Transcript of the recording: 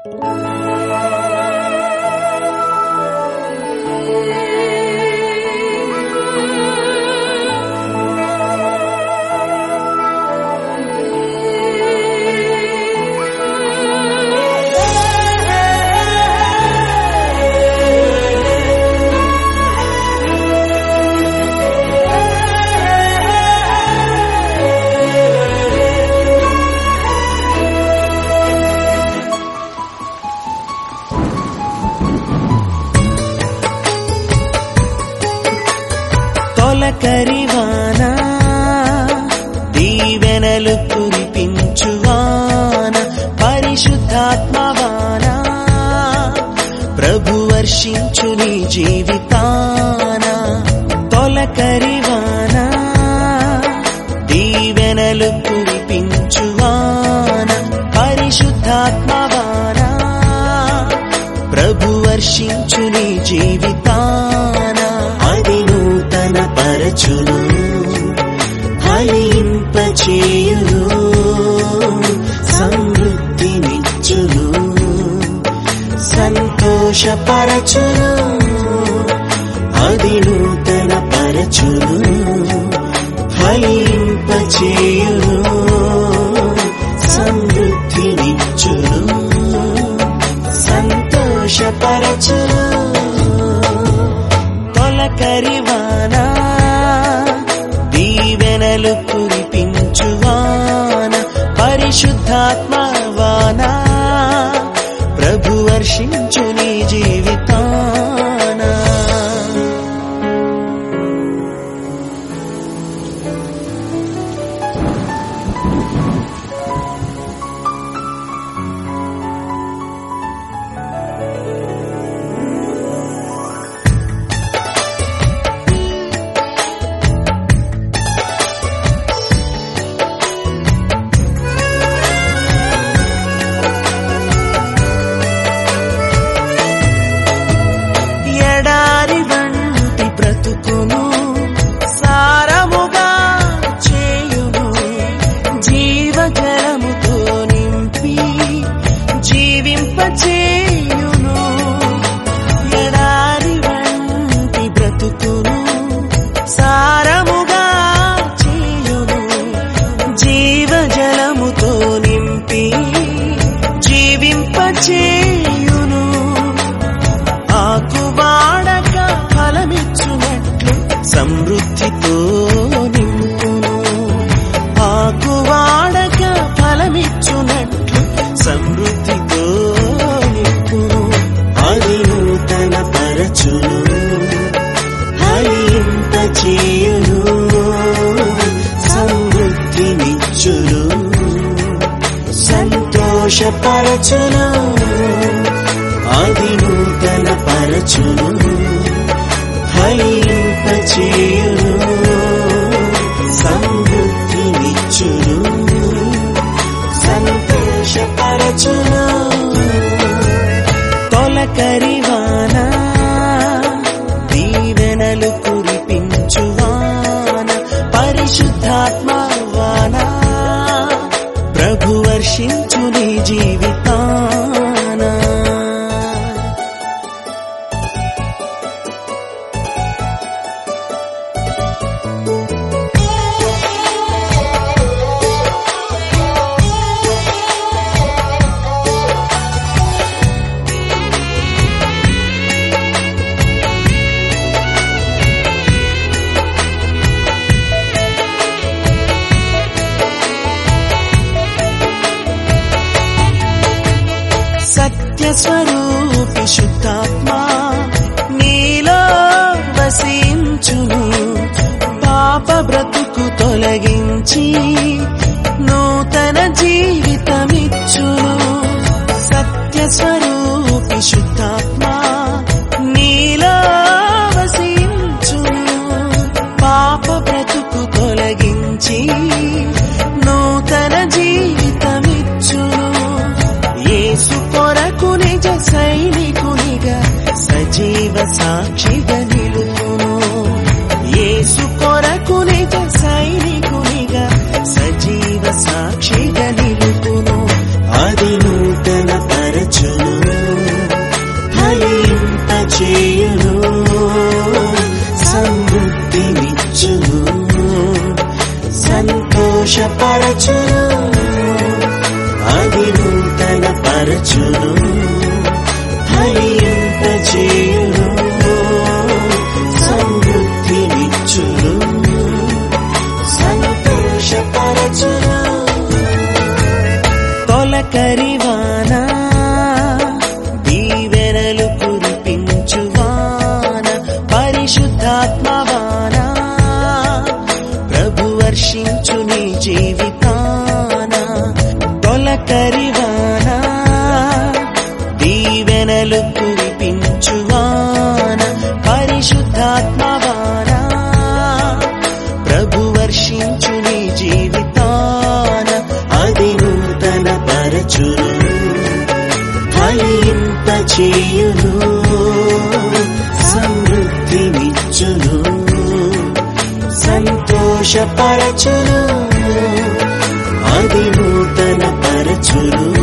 తొలకరివాన దీవెనలు కురిపించువాన పరిశుద్ధాత్మవాన ప్రభు వర్షించు నీ జీవితాన తొలకరివాన దీవెనలు కురిపించువాన పరిశుద్ధాత్మవాన ప్రభు వర్షించు నీ జీవితాన అది నూతన పరచును ఫలింపచేయును సమృద్ధినిచ్చును సంతోషపరచును అది నూతన పరచును ఫలింపచేయును సమృద్ధినిచ్చును సంతోషపరచును తొలకరివాన దీవెనలు కురిపించువాన పరిశుద్ధాత్మవాన ప్రభు వర్షించు నీ జీవితాన ఎడారి వంటి బ్రతుకును సారముగా చేయును జీవజలముతో నింపి జీవింపచేయును ఎడారి వంటి బ్రతుకును సారముగా చేయును జీవజలముతో నింపి జీవింపచేయును ఆకువాడక ఫలమిచ్చునట్లు సమృద్ధితో నింపును ఆకువాడక ఫలమిచ్చునట్లు సమృద్ధితో నింపును అది నూతన పరచును హరింపచేయును సమృద్ధినిచ్చును సంతోషపరచును అది నూతన పరచును ఫలింపచేయును సమృద్ధినిచ్చును సంతోషపరచును తొలకరివాన దీవెనలు కురిపించువాన పరిశుద్ధాత్మవాన ప్రభు వర్షించు నీ జీవితాన సత్యస్వరూపి శుద్ధాత్మా నీలో వసించును పాప బ్రతుకు తొలగించి నూతన జీవితమిచ్చును సత్యస్వరూపి శుద్ధాత్మా నీలో వసించును పాప బ్రతుకు తొలగించి నూతన జీవితమిచ్చును యేసు కొరకు నిజ సైనికునిగా సజీవ సాక్షిగా నిలుపును యేసు కొరకు నిజ సైనికునిగా సజీవ సాక్షిగా నిలుపును అది నూతన పరచును పరచును ఫలింప చేయును సమృద్ధినిచ్చును సంతోషపరచును తొలకరివానా దీవెనలు కురిపించువాన పరిశుద్ధాత్మవాన ప్రభు వర్షించు నీ జీవితాన తొలకరివాన దీవెనలు కురిపించువాన పరిశుద్ధాత్మవాన ప్రభు వర్షించు నీ జీవితాన అది నూతన పరచును ఫలింప చేయును సమృద్ధినిచ్చును సంతోషపరచును అది నూతన పరచును